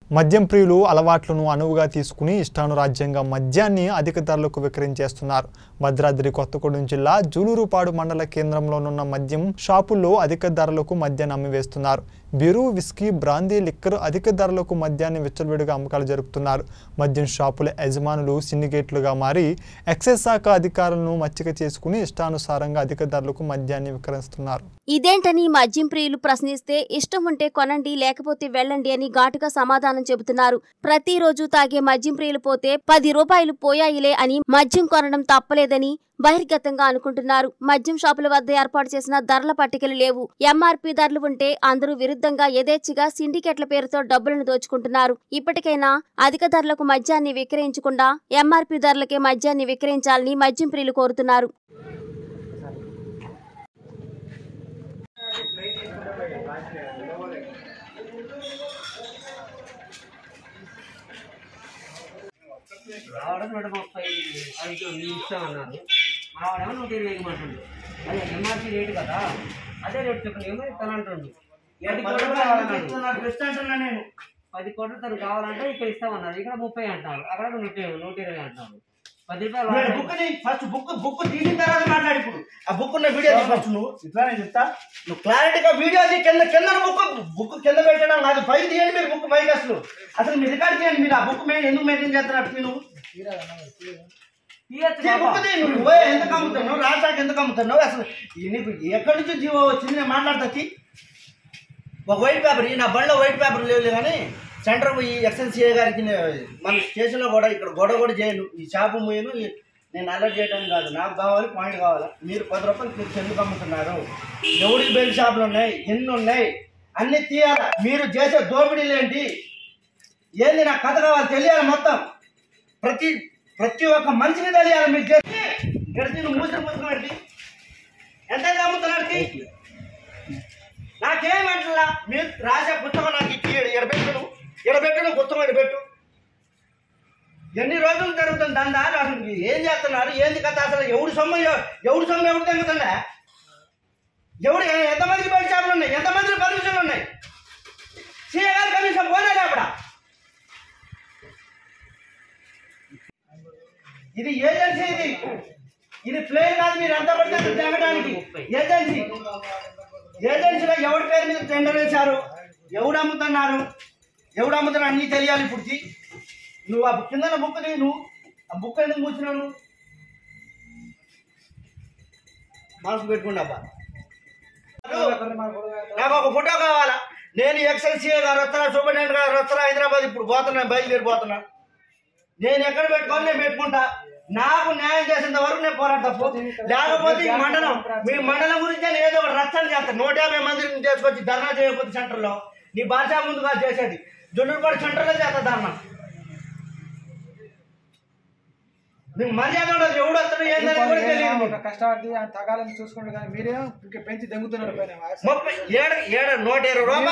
మద్యం ప్రియులు అలవాట్లను అనువుగా తీసుకుని ఇష్టానురాజ్యంగా మద్యాన్ని అధిక ధరలకు విక్రయించేస్తున్నారు భద్రాద్రి కొత్తగూడెం జిల్లా జూలూరుపాడు మండల కేంద్రంలోనున్న మద్యం షాపుల్లో అధిక ధరలకు మద్యాన్ని అమ్మివేస్తున్నారు బీరు విస్కీ బ్రాందీ లిక్కర్ అధిక ధరలకు మద్యాన్ని విచ్చలవిడిగా అమ్మకాలు జరుపుతున్నారు మద్యం షాపుల యజమానులు సిండికేట్లుగా మారి ఎక్సైజ్ శాఖ అధికారులను మచ్చిక చేసుకుని ఇష్టానుసారంగా అధిక ధరలకు మద్యాన్ని విక్రయిస్తున్నారు ఇదేంటని మద్యం ప్రియులు ప్రశ్నిస్తే ఇష్టం ఉంటే కొనండి లేకపోతే వెళ్ళండి అని ఘాటుగా సమాధానం చెబుతున్నారు ప్రతిరోజు తాగే మద్యం ప్రియులు పోతే పది రూపాయలు పోయాయిలే అని మద్యం కొనడం తప్పలేదని బహిర్గతంగా అనుకుంటున్నారు మద్యం షాపుల వద్ద ఏర్పాటు చేసిన ధరల పట్టికలు లేవు ఎంఆర్పీ ధరలు ఉంటే అందరూ విరుద్ధంగా యథేచ్ఛగా సిండికేట్ల పేరుతో డబ్బులను దోచుకుంటున్నారు ఇప్పటికైనా అధిక ధరలకు మద్యాన్ని విక్రయించకుండా ఎంఆర్పీ ధరలకే మద్యాన్ని విక్రయించాలని మద్యం ప్రియులు కోరుతున్నారు రావడం నూట ముప్పై ఐదు మీరు ఇస్తామన్నారు మావాడేమో నూట ఇరవై ఇవ్వమంటుండు అదే ఎంఆర్పీ రేటు కదా అదే రేటు చెప్పండి ఏమో ఇస్తాను అంటుండు పది కోట్లు కావాలన్నాడు నేను పది కోట్లు తను కావాలంటే ఇక్కడ ఇస్తామన్నారు ఇక్కడ ముప్పై అంటున్నారు అక్కడ నూట ఇరవై నూట ఇరవై అంటున్నారు పది రూపాయలు మీరు వాడండి. బుక్ ని ఫస్ట్ బుక్ బుక్ తీసిన తర్వాత మాట్లాడు ఇప్పుడు ఆ బుక్ ఉన్న వీడియో తీ ఫస్ట్ నువ్వు ఇట్లానే చెప్తా నువ్వు క్లారిటీగా వీడియో తీ కింద కింద బుక్ బుక్ కింద పెట్టడం కాదు పై తీయండి మీరు బుక్ పైకి అసలు అసలు మీరు రికార్డ్ చేయండి మీరు ఆ బుక్ మేము ఎందుకు మెయింటైన్ చేస్తున్నట్టు నువ్వు తీయొచ్చు తీ బాబా. బుక్ తీ నువ్వు పోయి ఎందుకు అమ్ముతున్నావు రాష్ట్రానికి ఎందుకు అమ్ముతున్నావు అసలు ఈ నీకు ఎక్కడి నుంచి జీవో వచ్చింది నేను మాట్లాడతా తీ. ఒక వైట్ పేపర్ ఈ నా బండిలో వైట్ పేపర్ లేవు కానీ సెంటర్ ఈ ఎక్స్ఎన్సీఏ గారికి నే- మన స్టేషన్లో కూడా ఇక్కడ గొడవ కూడా చేయను ఈ షాపు మూయను ఈ- నేను అలర్ట్ చేయడానికి కాదు నాకు కావాలి పాయింట్ కావాలి మీరు పది రూపాయలు మీరు ఎందుకు అమ్ముతున్నారు ఎవరికి బెల్ట్ షాపులు ఉన్నాయి ఎన్ని ఉన్నాయి అన్ని తీయాల మీరు చేసే దోపిడీలు ఏంటి ఏంది నాకు కథ కావాలి తెలియాలి మొత్తం ప్రతి ప్రతి ఒక్క మనిషిని తెలియాలి మీరు చేసి గడిచి నువ్వు మూసిన పుస్తకం పెట్టి ఎంత అమ్ముతున్నాడు నాకేమంటలా మీరు రాసే పుస్తకం నాకు ఇచ్చి ఎడబెట్టు నువ్వు ఎడబెట్టు నువ్వు పుస్తకం ఎడబెట్టు ఎన్ని రోజులు జరుగుతుంది దందా అసలు ఏం చేస్తున్నారు ఏంది కథ అసలు ఎవడు సొమ్ము ఎవ- ఎవడు సొమ్ము ఎవడు తెంగుతుందా ఎవడు ఎ- ఎంతమందికి బయట షాపులు ఉన్నాయి ఎంతమందికి పర్మిషన్లు ఉన్నాయి సీఏ గారు కనీసం పోలేదు అక్కడ ఇది ఏజెన్సీ ఇది ఇది ప్లేన్ కాదు మీరు ఎంత పడితే అంత తిరగడానికి ఏజెన్సీ ఏజెన్సీలో ఎవరి పేరు మీద టెండర్ వేశారు ఎవడు అమ్ముతున్నారు ఎవడు అమ్ముతున్నారు అన్నీ తెలియాలి ఇప్పుడు తీ. నువ్వు ఆ కింద బుక్ తీ నువ్వు ఆ బుక్ ఎందుకు మూసినావు నువ్వు మాస్క్ పెట్టుకోండి అబ్బా నాకు ఒక ఫోటో కావాలా నేను ఎక్సైసీఏ గారు వస్తున్నా సూపరింటెండెంట్ గారు వస్తున్నా హైదరాబాద్ ఇప్పుడు పోతున్నా బయలుదేరిపోతున్నా నేను ఎక్కడ పెట్టుకోవాలి నేను పెట్టుకుంటా నాకు న్యాయం చేసేంత వరకు నేను పోరాట తప్పు లేకపోతే ఈ మండలం మీ మండలం గురించి నేను ఏదో ఒకటి రచ్చన చేస్తాను నూట యాభై మందిని తీసుకొచ్చి ధర్నా చేయకపోతే సెంటర్లో నీ భాష ముందుగా చేసేది జొన్నపాడు సెంటర్లో చేస్తా ధర్నా నీకు మర్యాద ఉండదు ఎవడు వస్తాడు ఏందని కూడా తెలియదు ఒక కష్టపడి ఆయన తగాలని చూసుకుంటారు కానీ మీరేమో ఇంకా పెంచి దెంగుతున్నారు పైన ముప్పై ఏడు ఏడు నూట ఇరవై రూపాయలు